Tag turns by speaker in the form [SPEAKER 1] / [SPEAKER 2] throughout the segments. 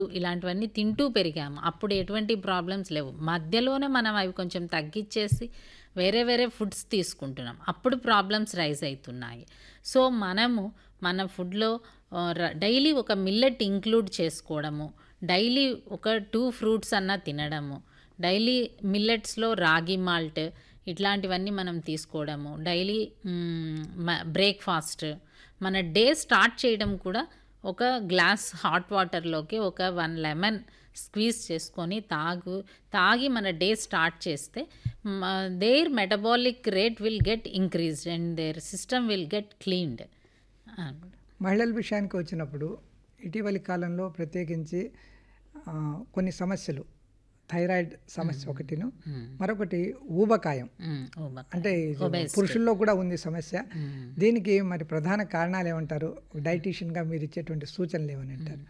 [SPEAKER 1] ఇలాంటివన్నీ తింటూ పెరిగాము. అప్పుడు ఎటువంటి ప్రాబ్లమ్స్ లేవు. మధ్యలోనే మనం అవి కొంచెం తగ్గిచ్చేసి వేరే వేరే ఫుడ్స్ తీసుకుంటున్నాం. అప్పుడు ప్రాబ్లమ్స్ రైజ్ అయితున్నాయి. సో, మనము మన ఫుడ్‌లో ఆహ్, ర డైలీ ఒక మిల్లెట్ ఇంక్లూడ్ చేసుకోవడము, డైలీ ఒక 2 ఫ్రూట్స్ అన్నా తినడము, డైలీ మిల్లెట్స్‌లో రాగి మాల్ట్ ఇట్లాంటివన్నీ మనం తీసుకోవడము, డైలీ హ్మ్, మ బ్రేక్‌ఫాస్ట్ మన డే స్టార్ట్ చేయడం కూడా ఒక గ్లాస్ హాట్ వాటర్‌లోకి ఒక 1 లెమన్ స్క్వీజ్ చేసుకొని తాగు తాగి మన డే స్టార్ట్ చేస్తే మ their metabolic rate will get increased and their system will get cleaned. అని.
[SPEAKER 2] మహిళల విషయానికి వచ్చినప్పుడు ఇటీవలి కాలంలో ప్రత్యేకించి ఆహ్, కొన్ని సమస్యలు థైరాయిడ్ సమస్య ఒకటిను,
[SPEAKER 1] హ్మ్.
[SPEAKER 2] మరొకటి ఊబకాయం.
[SPEAKER 1] హ్మ్. ఊబకాయం.
[SPEAKER 2] అంటే ఇది
[SPEAKER 1] ఒబేసిటీ.
[SPEAKER 2] పురుషుల్లో కూడా ఉంది సమస్య.
[SPEAKER 1] హ్మ్.
[SPEAKER 2] దీనికి మరి ప్రధాన కారణాలు ఏమంటారు? డైటీషియన్‌గా మీరు ఇచ్చేటువంటి సూచనలు ఏమని అంటారు?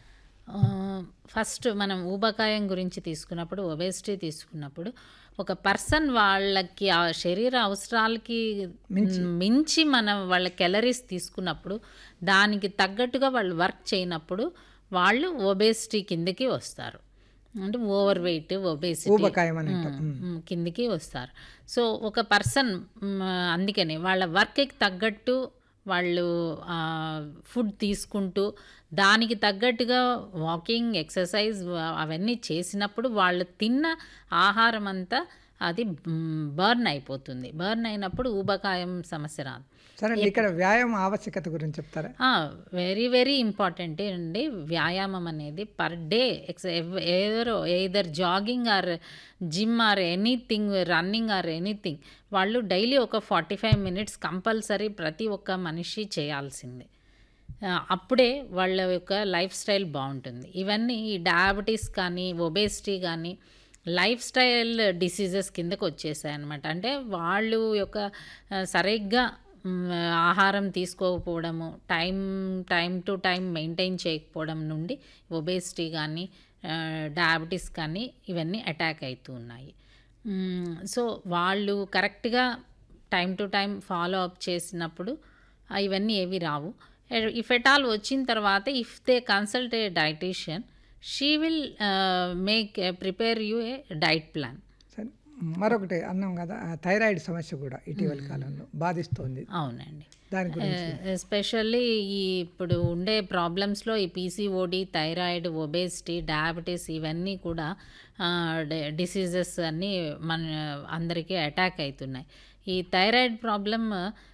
[SPEAKER 1] ఆహ్, ఫస్ట్ మనం ఊబకాయం గురించి తీసుకున్నప్పుడు, ఒబేసిటీ తీసుకున్నప్పుడు ఒక పర్సన్ వాళ్ళకి ఆ శరీర అవసరాలకి
[SPEAKER 2] మించి.
[SPEAKER 1] మించి మనం వాళ్ళ కేలరీస్ తీసుకున్నప్పుడు, దానికి తగ్గట్టుగా వాళ్ళు వర్క్ చేయనప్పుడు వాళ్ళు ఒబేసిటీ కిందకి వస్తారు. అంటే ఓవర్ వెయిట్, ఒబేసిటీ
[SPEAKER 2] ఊబకాయం అని అంటాం.
[SPEAKER 1] హ్మ్.
[SPEAKER 2] హ్మ్.
[SPEAKER 1] హ్మ్. కిందకి వస్తారు. సో, ఒక పర్సన్ హ్మ్, అందుకనే వాళ్ళ వర్క్‌కి తగ్గట్టు వాళ్ళు ఆహ్, ఫుడ్ తీసుకుంటూ, దానికి తగ్గట్టుగా వాకింగ్, ఎక్సర్సైజ్ అవన్నీ చేసినప్పుడు వాళ్ళు తిన్న ఆహారం అంతా అది హ్మ్, బర్న్ అయిపోతుంది. బర్న్ అయినప్పుడు ఊబకాయం సమస్య రాదు.
[SPEAKER 2] సరే అండి. ఇక్కడ వ్యాయామం ఆవశ్యకత గురించి చెప్తారా?
[SPEAKER 1] ఆ! వెరీ వెరీ ఇంపార్టెంటే అండి. వ్యాయామం అనేది పర్ డే ఎక్స్ ఎవ్ either either jogging or gym or anything running or anything వాళ్ళు డైలీ ఒక 45 మినిట్స్ కంపల్సరీ ప్రతి ఒక్క మనిషి చేయాల్సిందే. ఆహ్, అప్పుడే వాళ్ళ యొక్క లైఫ్ స్టైల్ బావుంటుంది. ఇవన్నీ ఈ డయాబెటిస్ కానీ, ఒబేసిటీ గానీ లైఫ్ స్టైల్ డిసీజెస్ కిందకి వచ్చేసాయన్నమాట. అంటే వాళ్ళు యొక్క ఆహ్, సరిగ్గా హ్మ్, ఆహారం తీసుకోకపోవడము, time time to time maintain చేయకపోవడం నుండి ఒబేసిటీ గానీ, ఆహ్, డయాబెటిస్ కానీ ఇవన్నీ అటాక్ అయితూ ఉన్నాయి. హ్మ్. సో, వాళ్ళు కరెక్ట్‌గా time to time follow up చేసినప్పుడు ఆహ్, ఇవన్నీ ఏవి రావు. ఎ ఇఫ్ ఎట్ ఆల్ వచ్చిన తర్వాత if they consult a dietitian she will ah, make prepare you a diet plan.
[SPEAKER 2] సరే. మరొకటి అన్నాం కదా! ఆ థైరాయిడ్ సమస్య కూడా ఇటీవలి కాలంలో బాధిస్తోంది.
[SPEAKER 1] అవునండి.
[SPEAKER 2] దాని గురించి
[SPEAKER 1] ఆహ్, ఎస్పెషల్లీ ఈ ఇప్పుడు ఉండే ప్రాబ్లమ్స్‌లో ఈ పీసీఓడీ, థైరాయిడ్, ఒబేసిటీ, డయాబెటిస్ ఇవన్నీ కూడా ఆహ్, డి డిసీజెస్ అన్నీ మన అందరికీ అటాక్ అయితున్నాయి. ఈ థైరాయిడ్ ప్రాబ్లమ్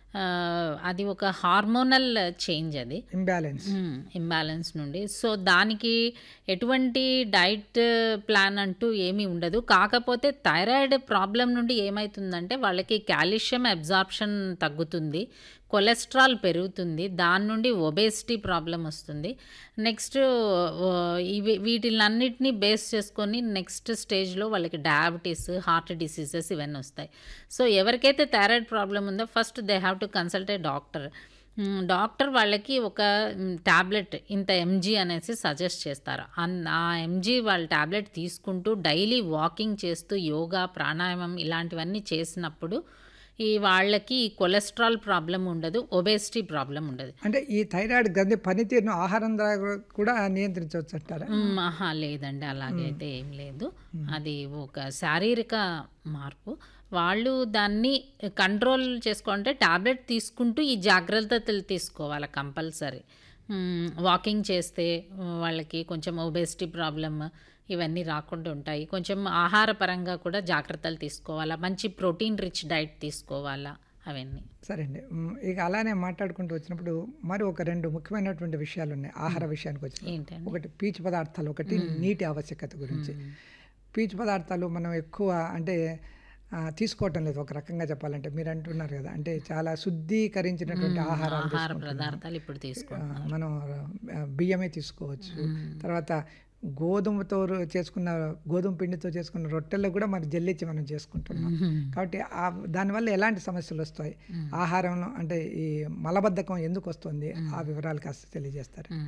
[SPEAKER 1] ఆహ్, అది ఒక హార్మోనల్ చేంజ్ అది.
[SPEAKER 2] ఇంబాలెన్స్.
[SPEAKER 1] హ్మ్. ఇంబాలెన్స్ నుండి. సో, దానికి ఎటువంటి డైట్ ప్లాన్ అంటూ ఏమీ ఉండదు. కాకపోతే థైరాయిడ్ ప్రాబ్లమ్ నుండి ఏమైతుందంటే వాళ్ళకి కాల్షియం అబ్జార్ప్షన్ తగ్గుతుంది. కొలెస్ట్రాల్ పెరుగుతుంది. దాని నుండి ఒబేసిటీ ప్రాబ్లమ్ వస్తుంది. నెక్స్ట్ ఆహ్, ఇవి వీటిలన్నిటిని బేస్ చేసుకొని నెక్స్ట్ స్టేజ్‌లో వాళ్ళకి డయాబెటిస్, హార్ట్ డిసీజెస్ ఇవన్నీ వస్తాయి. సో, ఎవరికైతే థైరాయిడ్ ప్రాబ్లమ్ ఉందో first they have to consult a doctor. హ్మ్. డాక్టర్ వాళ్ళకి ఒక హ్మ్, టాబ్లెట్ ఇంత ఎంజీ అనేసి సజెస్ట్ చేస్తారు. అన్ ఆ ఎంజీ వాళ్ళు టాబ్లెట్ తీసుకుంటూ డైలీ వాకింగ్ చేస్తూ యోగా, ప్రాణాయామం ఇలాంటివన్నీ చేసినప్పుడు ఈ వాళ్ళకి ఈ కొలెస్ట్రాల్ ప్రాబ్లమ్ ఉండదు. ఒబేసిటీ ప్రాబ్లమ్ ఉండదు.
[SPEAKER 2] అంటే ఈ థైరాయిడ్ గ్రంథి పనితీరును ఆహారం ద్వారా కూడా నియంత్రించవచ్చంటారా?
[SPEAKER 1] హ్మ్. అహా! లేదండి. అలాగైతే ఏం లేదు. అది ఒక శారీరక మార్పు. వాళ్ళు దాన్ని కంట్రోల్ చేసుకోవాలంటే టాబ్లెట్ తీసుకుంటూ ఈ జాగ్రత్తలు తీసుకోవాలి కంపల్సరీ. హ్మ్. వాకింగ్ చేస్తే వాళ్ళకి కొంచెం ఒబేసిటీ ప్రాబ్లమ్ ఇవన్నీ రాకుండా ఉంటాయి. కొంచెం ఆహారపరంగా కూడా జాగ్రత్తలు తీసుకోవాలా. మంచి ప్రోటీన్ రిచ్ డైట్ తీసుకోవాలా అవన్నీ.
[SPEAKER 2] సరే అండి. హ్మ్. ఇక అలానే మాట్లాడుకుంటూ వచ్చినప్పుడు మరి ఒక 2 ముఖ్యమైనటువంటి విషయాలున్నాయి ఆహార విషయానికి వచ్చినప్పుడు.
[SPEAKER 1] ఏంటండి?
[SPEAKER 2] ఒకటి పీచు పదార్థాలు, ఒకటి నీటి ఆవశ్యకత గురించి.
[SPEAKER 1] హ్మ్.
[SPEAKER 2] పీచు పదార్థాలు మనం ఎక్కువ అంటే ఆహ్, తీసుకోవటం లేదు ఒక రకంగా చెప్పాలంటే. మీరు అంటున్నారు కదా! అంటే చాలా శుద్ధీకరించినటువంటి
[SPEAKER 1] హ్మ్.
[SPEAKER 2] ఆహారాలు
[SPEAKER 1] ఆహార
[SPEAKER 2] తీసుకుంటున్నాం.
[SPEAKER 1] పదార్థాలు ఇప్పుడు
[SPEAKER 2] ఆహ్,
[SPEAKER 1] తీసుకుంటున్నారు.
[SPEAKER 2] మనం ఆహ్, బియ్యమే తీసుకోవచ్చు.
[SPEAKER 1] హ్మ్.
[SPEAKER 2] తర్వాత గోధుమతో రొ చేసుకున్న గోధుమ పిండితో చేసుకున్న రొట్టెల్లో కూడా మరి జల్లించి మనం చేసుకుంటున్నాం.
[SPEAKER 1] హ్మ్.
[SPEAKER 2] కాబట్టి ఆహ్, దానివల్ల ఎలాంటి సమస్యలు వస్తాయి?
[SPEAKER 1] హ్మ్.
[SPEAKER 2] ఆహారంలో అంటే ఈ మలబద్ధకం ఎందుకు వస్తుంది? ఆ వివరాలు కాస్త తెలియజేస్తారా?
[SPEAKER 1] హ్మ్.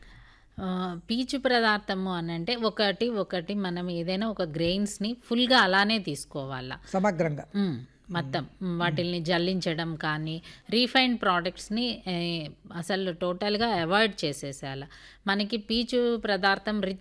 [SPEAKER 1] ఆహ్, పీచు పదార్థము అనంటే ఒకటి, ఒకటి మనం ఏదైనా ఒక గ్రెయిన్స్‌ని ఫుల్‌గా అలానే తీసుకోవాలా.
[SPEAKER 2] సమగ్రంగా.
[SPEAKER 1] హ్మ్. మొత్తం వాటిల్ని జల్లించడం కానీ రీఫైన్డ్ ప్రోడక్ట్స్ని అసలు టోటల్గా అవాయిడ్ చేసేసేయాలి మనకి పీచు పదార్థం రిచ్